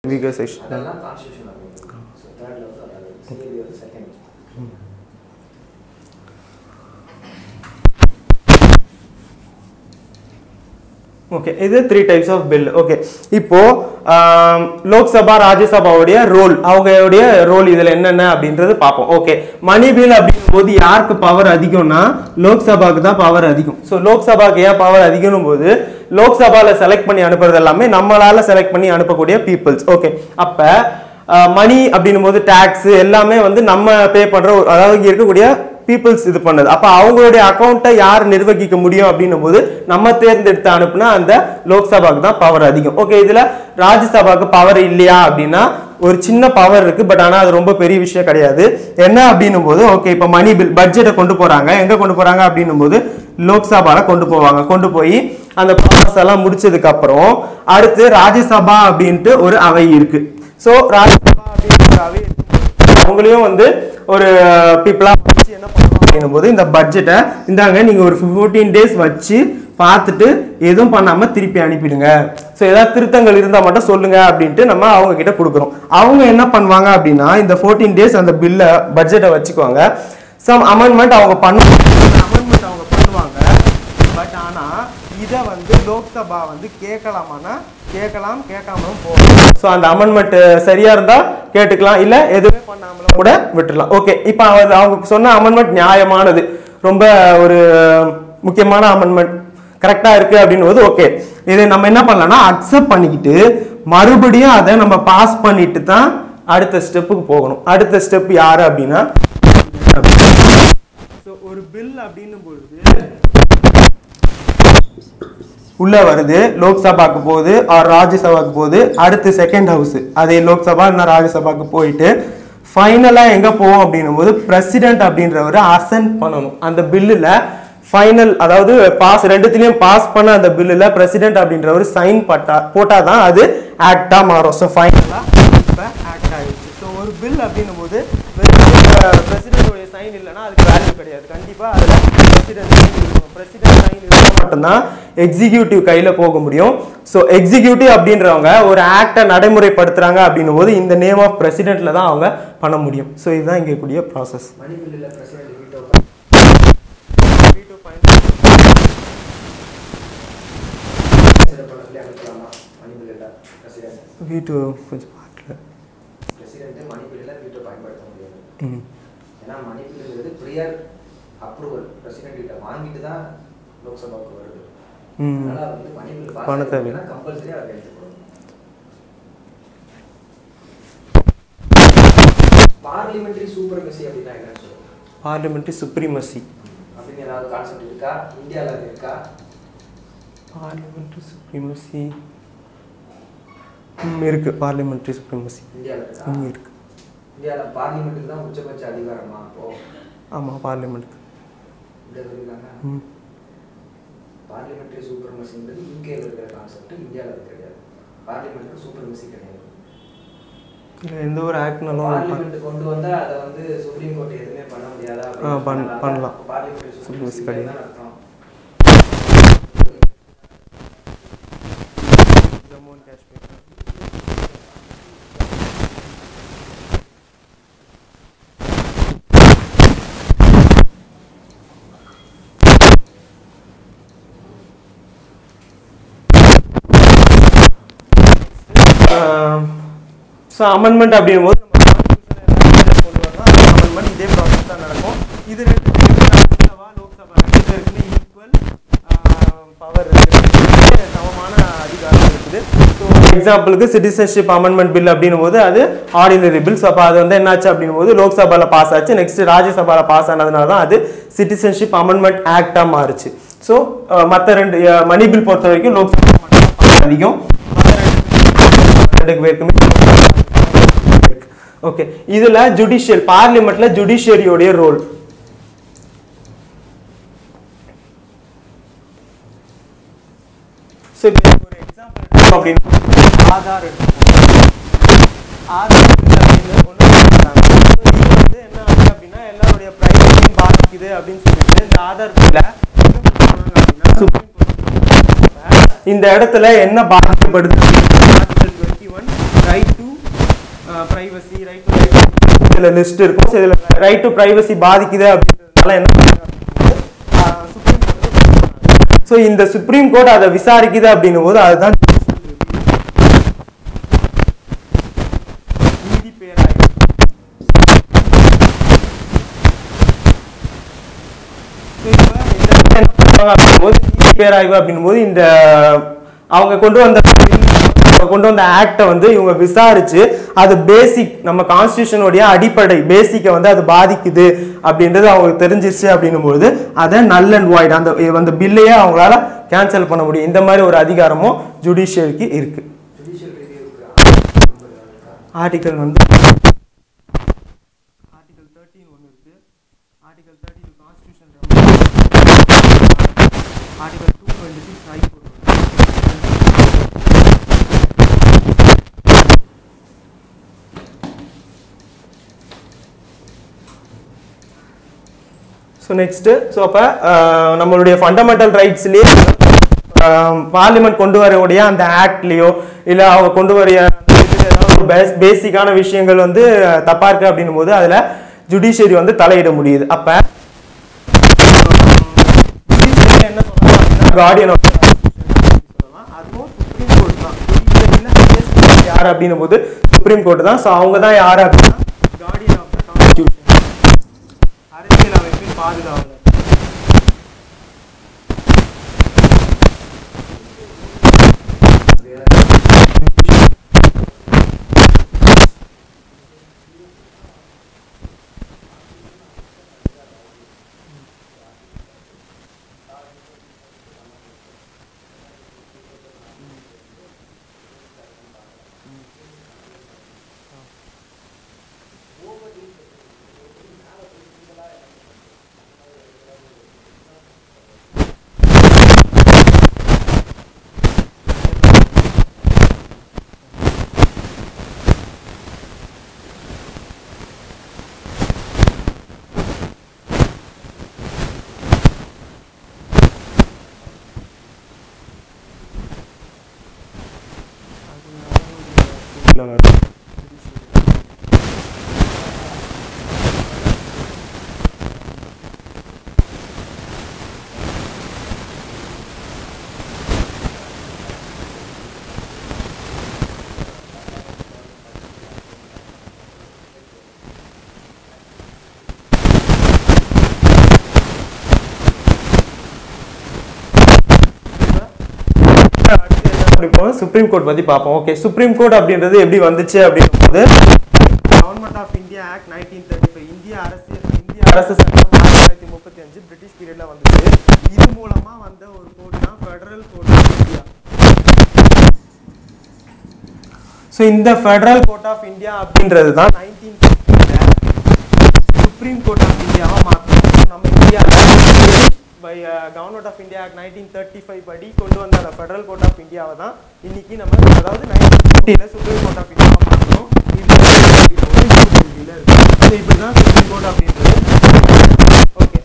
Weaker section அதெல்லாம் constitution அப்படின்னு so தேர்ட்ல வந்து அதாவது சிஏபி வந்து செகண்ட் ஓகே இது three types of bill okay இப்போ ஆம், லோக்சபா ராஜ்யசபாவுடைய ரோல் அவங்களுடைய ரோல் இதுல என்னென்ன அப்படின்றது பார்ப்போம் ஓகே மணி பில் அப்படிங்கும் போது யாருக்கு பவர் அதிகம்னா லோக்சபாக்கு தான் பவர் அதிகம் ஸோ லோக்சபாக்கு ஏன் பவர் அதிகம்னும் போது லோக்சபால செலக்ட் பண்ணி அனுப்புறது எல்லாமே நம்மளால செலக்ட் பண்ணி அனுப்பக்கூடிய பீப்புள்ஸ் ஓகே அப்ப மணி அப்படின்னும் போது டேக்ஸ் எல்லாமே வந்து நம்ம பே பண்ற ஒரு- அதாவது இங்க இருக்கக்கூடிய பீப்புள்ஸ் இது பண்ணது அப்ப அவங்களுடைய அக்கௌண்ட்டை யார் நிர்வகிக்க முடியும் அப்படின்னும் போது நம்ம தேர்ந்தெடுத்து அனுப்புனா அந்த லோக்சபாக்கு தான் பவர் அதிகம் ஓகே இதுல ராஜ்யசபாக்கு பவர் இல்லையா அப்படின்னா ஒரு சின்ன பவர் இருக்கு பட் ஆனா அது ரொம்ப பெரிய விஷயம் கிடையாது என்ன அப்படின்னும் போது ஓகே இப்போ மணி பில் பட்ஜெட்டை கொண்டு போறாங்க எங்க கொண்டு போறாங்க அப்படின்னும் போது லோக்சபால கொண்டு போவாங்க கொண்டு போய் அந்த ப்ராசஸ் எல்லாம் முடிச்சதுக்கு அப்புறம் அடுத்து ராஜ்யசபா அப்படின்ட்டு ஒரு அவை இருக்கு ஸோ ராஜ்யசபா அப்படின்ற ஒரு அவை இருக்கும்போது அவங்களையும் வந்து ஒரு பீப்புளா வச்சு என்ன பண்ணுவோம் அப்படின்னும் போது இந்த பட்ஜெட்டை இந்தாங்க நீங்க ஒரு ஃபோர்டீன் டேஸ் வச்சு பார்த்துட்டு எதுவும் பண்ணாம திருப்பி அனுப்பிடுங்க ஸோ ஏதாவது திருத்தங்கள் இருந்தால் மட்டும் சொல்லுங்க அப்படின்ட்டு நம்ம அவங்க கிட்ட கொடுக்குறோம் அவங்க என்ன பண்ணுவாங்க அப்படின்னா இந்த ஃபோர்டீன் டேஸ் அந்த பில்லை பட்ஜெட்டை வச்சுக்குவாங்க சம் அமெண்ட்மெண்ட் அவங்க பண்ணுவாங்க அமெண்ட்மெண்ட் அவங்க பண்ணுவாங்க பட் ஆனா இதை வந்து லோக்சபா வந்து கேட்கலாமான்னா கேட்கலாம் கேட்காமலும் போகலாம் ஸோ அந்த அமெண்ட்மெண்ட் சரியா இருந்தா கேட்டுக்கலாம் இல்ல எதுவுமே பண்ணாமலும் கூட விட்டுறலாம் ஓகே இப்போ அவர் அவங்க சொன்ன அமெண்ட்மெண்ட் நியாயமானது ரொம்ப ஒரு முக்கியமான அமெண்ட்மெண்ட் கரெக்டா இருக்கு அப்படின்னும் போது ஓகே இதை நம்ம என்ன பண்ணலாம்னா அக்செப்ட் பண்ணிக்கிட்டு மறுபடியும் அதை நம்ம பாஸ் பண்ணிட்டு தான் அடுத்த ஸ்டெப்புக்கு போகணும் அடுத்த ஸ்டெப் யாரு அப்படின்னா ஸோ ஒரு பில் அப்படின்னும் பொழுது உள்ள வருது லோக்சபாக்கு போகுது ஆர் ராஜ்யசபாக்கு போகுது அடுத்து செகண்ட் ஹவுஸ் அதே லோக்சபா இல்லைன்னா ராஜ்யசபாக்கு போயிட்டு ஃபைனலா எங்க போவோம் அப்படின்னும் போது பிரசிடென்ட் அப்படின்றவர் அசென்ட் பண்ணணும் அந்த பில்லுல ஃபைனல் அதாவது பாஸ் ரெண்டுத்துலயும் பாஸ் பண்ண அந்த பில்லுல பிரசிடென்ட் அப்படின்றவர் சைன் பட்டா போட்டாதான் அது ஆக்டா மாறும் ஸோ ஃபைனலா இப்போ ஆக்ட் ஆயிடுச்சு ஸோ ஒரு பில் அப்படின்னும் போது பிரசிடென்டோடைய சைன் இல்லைன்னா அதுக்கு வேல்யூ கிடையாது கண்டிப்பா அதுல பிரசிடென்ட் சைன் இருக்கணும் பிரசிடென்ட் சைன் இருந்தால் மட்டும்தான் எக்ஸிக்யூட்டிவ் கையில போக முடியும் ஸோ எக்ஸிக்யூட்டிவ் அப்படின்றவங்க ஒரு ஆக்டை நடைமுறைப்படுத்துறாங்க அப்படின்னும் போது இந்த நேம் ஆஃப் பிரசிடென்ட்ல தான் அவங்க பண்ண முடியும் ஸோ இதுதான் இங்க கூடிய ப்ராசஸ் மணி பில்லில் பிரசிடென்ட் வீட்டோ கன்சிடர் பண்ண சொல்லி அனுப்பலாமா மணி பில்லில் பிரசிடென்ட் வீட்டு கொஞ்சம் பார்க்கல பிரசிடென்ட் மணி பில்லில் வீட்டோ பயன்படுத்த முடியாது ம் ஏன்னா மணி பில்லுங்கிறது ப்ரியர் அப்ரூவல் பிரசிடென்ட் கிட்ட வாங்கிட்டு தான் லோக்சபாவுக்கு வருது ம் அதனால வந்து மணி பில் பண தேவை. கம்பல்சரி அதை எடுத்துக்கணும் பார்லிமெண்டரி சூப்பர்மசி அப்படின்னா என்னன்னு சொல்லுவோம் பார்லிமெண்ட்ரி சுப்ரீமசி அப்படின்னு ஏதாவது கான்செப்ட் இருக்கா இந்தியாவில் அது இருக்கா பார்லிமெண்ட்ரி சுப்ரீமசி ம் இருக்கு பார்லிமெண்ட்ரி சுப்ரீமசி இந்தியாவில் இருக்கா ம் இருக்கு இந்தியாவில் பார்லிமெண்ட்டுக்கு தான் உச்சபட்ச அதிகாரமா அப்போ ஆமாம் பார்லிமெண்ட் இப்படி சொல்லியிருக்காங்க ம் பார்லிமெண்டரி சூப்பர்மசிங்கிறது யூகேல இருக்கிற கான்செப்ட் இந்தியாவில் அது கிடையாது பார்லிமெண்ட்டுக்கு சூப்பர்மசி கிடையாது இல்லை எந்த ஒரு ஆக்ட்னாலும் பார்லிமெண்ட் கொண்டு வந்தா அதை வந்து சுப்ரீம் கோர்ட் எதுவுமே பண்ண முடியாதா ஆ, பண்ண- பண்ணலாம். பார்லிமெண்டரி Supremacy சூப்பர்மசி கிடையாது. கிடையாது அர்த்தம் Jammu and Kashmir so amendment அப்படிங்கும் போது நம்ம constitution எல்லாம் கொண்டு வரலாம் அமெண்ட்மெண்ட் இதே ப்ராசஸ் தான் நடக்கும் இது ரெண்டு பேருக்கு ராஜ்யசபா லோக்சபா ரெண்டு பேருக்குமே ஈக்குவல் பவர் இருக்குது சமமான அதிகாரம் இருக்குது ஸோ எக்ஸாம்பிளுக்கு சிட்டிசன்ஷிப் அமெண்ட்மெண்ட் பில் அப்படின்னும் போது அது ஆர்டினரி பில் ஸோ அப்போ அது வந்து என்னாச்சு அப்படின்னும் போது லோக்சபாவில் பாஸ் ஆச்சு நெக்ஸ்ட் ராஜ்யசபாவில் பாஸ் ஆனதுனால தான் அது சிட்டிசன்ஷிப் அமெண்ட்மெண்ட் ஆக்டாக மாறுச்சு ஸோ மற்ற ரெண்டு மணி பில் பொறுத்த வரைக்கும் லோக்சபா மட்டும் தான் power அதிகம் மற்ற ரெண்டு ரெண்டு பேருக்குமே ஓகே இதுல ஜுடிஷியல் பார்லிமெண்ட்ல ஜுடிஷியரியோடைய ரோல் ஸோ இப்போ ஒரு எக்ஸாம்பிள் எடுத்தோம் அப்படின்னு ஆதார் எடுத்துக்கோங்க ஆதார் அப்படின்னு ஒன்று சொல்றாங்க ஸோ இது வந்து என்ன ஆகுது அப்படின்னா எல்லாருடைய ப்ரைவசியும் பாதிக்குது அப்படின்னு சொல்லிட்டு இந்த ஆதார் பில்ல அப்படின்னா சுப்ரீம் கோர்ட் இந்த இடத்துல என்ன பாதிக்கப்படுது article twenty one right to privacy right to இதில் லிஸ்ட் இருக்கும் ஸோ இதில் ரைட் டு ப்ரைவசி பாதிக்குது அப்படின்றதுனால என்ன சுப்ரீம் கோர்ட் ஸோ இந்த சுப்ரீம் கோர்ட் அதை விசாரிக்குது அப்படின்னும் போது அதுதான் நீதி பேராய்வு So, இப்ப இந்த இடத்துல என்ன பண்ணுவாங்க அப்படிங்கும்போது நீதி பேராய்வு அப்படிங்கும்போது இந்த அவங்க கொண்டு வந்த அவங்க கொண்டு வந்த ஆக்டை வந்து இவங்க விசாரிச்சு அது பேசிக் நம்ம கான்ஸ்டியூஷனுடைய அடிப்படை பேசிக்கை வந்து அது பாதிக்குது அப்படின்றது அவங்களுக்கு தெரிஞ்சிருச்சு அப்படின்னும் பொழுது அதை நல் அண்ட் வாய்ட் அந்த அந்த பில்லையே அவங்களால கேன்சல் பண்ண முடியும் இந்த மாதிரி ஒரு அதிகாரமும் ஜுடிஷியலுக்கு இருக்கு ஜுடிஷியல் ரிவ்யூவுக்கு நம்பர் இருக்கா ஆர்டிகல் வந்து ஆர்டிகல் தேர்ட்டின் ஒன்று இருக்கு article thirteen constitution article two twenty six high court so next so அப்போ நம்மளுடைய ஃபண்டமெண்டல் ரைட்ஸ்லேயே பார்லிமெண்ட் கொண்டு வரக்கூடிய அந்த ஆக்ட்லேயோ இல்லை அவங்க கொண்டு வர ஏதாவது ஒரு பேசிக்கான விஷயங்கள் வந்து தப்பாக இருக்குது அப்படின்னும் போது அதில் ஜுடிஷியரி வந்து தலையிட முடியுது அப்போ என்ன சொல்லலாம் அப்படின்னா கார்டியன் ஆஃப் சொல்லலாம் அதுவும் சுப்ரீம் கோர்ட் தான் ஜுடிஷியரியில் highest court யார் அப்படின்னும் போது சுப்ரீம் கோர்ட் தான் ஸோ அவங்க தான் யார் அப்படின்னா கார்டியன் ஆஃப் த கான்ஸ்டியூஷன் அரசியல் அமைப்பின் பாதுகாவலர் அடுத்து என்ன படிப்போம் சுப்ரீம் கோர்ட் பத்தி பார்ப்போம் ஓகே சுப்ரீம் கோர்ட் அப்படின்றது எப்படி வந்துச்சு அப்படின்னும்போது government of India act nineteen thirty five இந்திய அரசு இந்திய அரசு சட்டம் ஆயிரத்தி தொள்ளாயிரத்தி முப்பத்தி அஞ்சு பிரிட்டிஷ் பீரியட்ல வந்துச்சு இது மூலமா வந்த ஒரு கோர்ட் தான் federal court of India so இந்த ஃபெடரல் கோர்ட் ஆஃப் இந்தியா அப்படின்றது தான் நைன்டீன் சுப்ரீம் கோர்ட் ஆஃப் இந்தியாவை மாற்றணும் நம்ம இந்தியாவில் by government of India act nineteen thirty five படி கொண்டு வந்த அந்த ஃபெடரல் கோர்ட் ஆஃப் இந்தியாவை தான் இன்னைக்கு நம்ம அதாவது நைன்டீன் ஃபிஃப்டியில் சுப்ரீம் கோர்ட் ஆஃப் இந்தியாவை மாற்றணும் இது இப்படி தான் சுப்ரீம் கோர்ட் அப்படின்றது ஓகே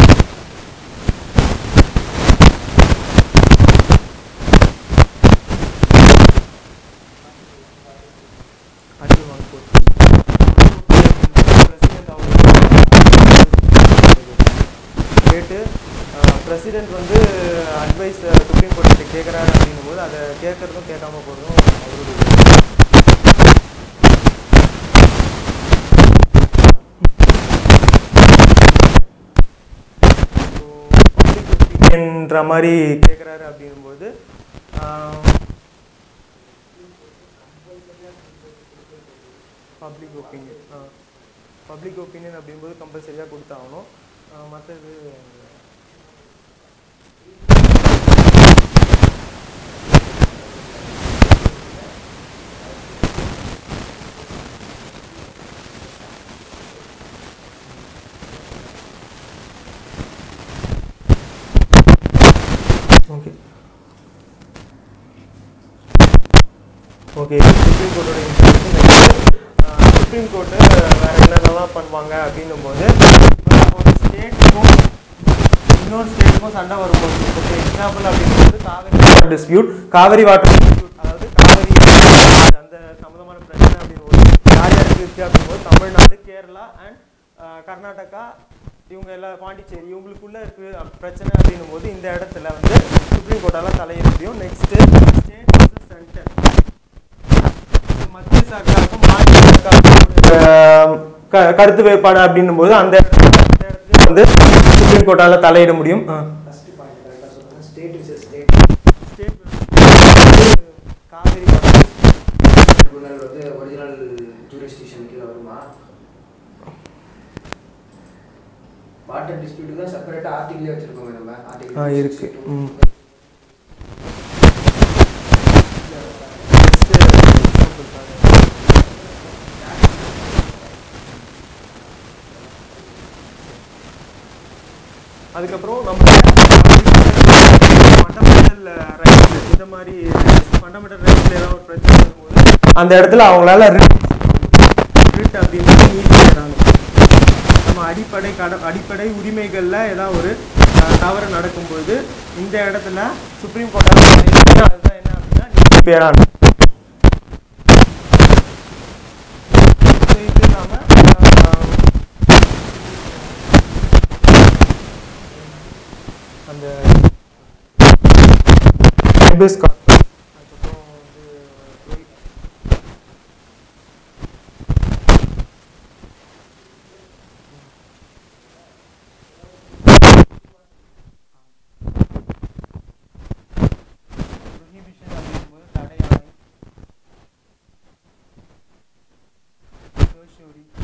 அடுத்து வாங்க court. President அவங்க கேட்டு பிரசிடென்ட் வந்து அட்வைஸ் சுப்ரீம் கோர்ட்டு கேட்குறாரு அப்படின்னும் போது அதை கேட்கறதும் கேட்காம போகிறதும் அவருடைய பப்ளிக் ஒப்பீனியன்ற மாதிரி கேட்குறாரு அப்படின்னும்போது பப்ளிக் ஒப்பீனியன் பப்ளிக் ஒப்பீனியன் அப்படிங்கும்போது கம்பல்சரியாக கொடுத்தாகணும் மற்றது ஓகே ஓகே சுப்ரீம் கோர்ட்டோட இன்ஸ்ட்ரக்ஷன் சுப்ரீம் கோர்ட்டு வேற என்னென்னலாம் பண்ணுவாங்க அப்படின்னும் போது ஒரு ஸ்டேட்டுக்கும் இன்னொரு ஸ்டேட்டுக்கும் சண்டை வரும்போது ஓகே எக்ஸாம்பிள் அப்படின்றது Kaveri water dispute Kaveri water dispute அதாவது காவிரி ஆறு அந்த சம்மந்தமான பிரச்சனை அப்படிங்கும்போது யார் யாருக்கு இருக்கு அப்படிங்கும்போது தமிழ்நாடு கேரளா அண்ட் கர்நாடகா இவங்க எல்லாம் பாண்டிச்சேரி இவங்களுக்குள்ள இருக்கு அப்~ பிரச்சனை அப்படின்னும் போது இந்த இடத்துல வந்து சுப்ரீம் கோர்ட்டால தலையிட முடியும் நெக்ஸ்ட் ஸ்டேட் சென்டர் மத்திய சர்க்காருக்கும் மாநில சர்க்காருக்கும் ஒரு, அஹ், க- கருத்து வேறுபாடு அப்படின்னும் போது அந்த இடத்துல அந்த இடத்துல வந்து சுப்ரீம் கோர்ட்டால தலையிட முடியும் ஃபர்ஸ்ட் பாயிண்ட் கரெக்டாக சொல்லுங்கள் state versus state state Kaveri water tribunal வந்து ஒரிஜினல் ஜூரிஸ்டிஷன் கீழே வருமா வாட்டர் டிஸ்பியூட் தான் செப்பரேட்டாக ஆர்டிகிளே வச்சிருக்கோங்க நம்ம ஆர்டிகிள் ஆ, இருக்கு. ம். அதுக்கப்புறம் நம்ம ஃபண்டமெண்டல் ரைட்ஸ் இந்த மாதிரி ஃபண்டமெண்டல் ரைட்ஸ்ல ஏதாவது ஒரு பிரச்சனை வரும்போது அந்த இடத்துல அவங்களால ரிட் அப்படின்றது நீதி பெறாங்க நம்ம அடிப்படை கட அடிப்படை உரிமைகளில் ஏதாவது ஒரு அஹ், தவறு நடக்கும்போது இந்த இடத்துல சுப்ரீம் கோர்ட்டால் அதுதான் என்ன அப்படின்னா நீதி பெறாங்க So, இது இல்லாமல் அந்த ஹைபிஸ் கார்பஸ் அதுக்கப்புறம் வந்து prohibition அப்படிங்கும்போது தடை ஆணை tertiary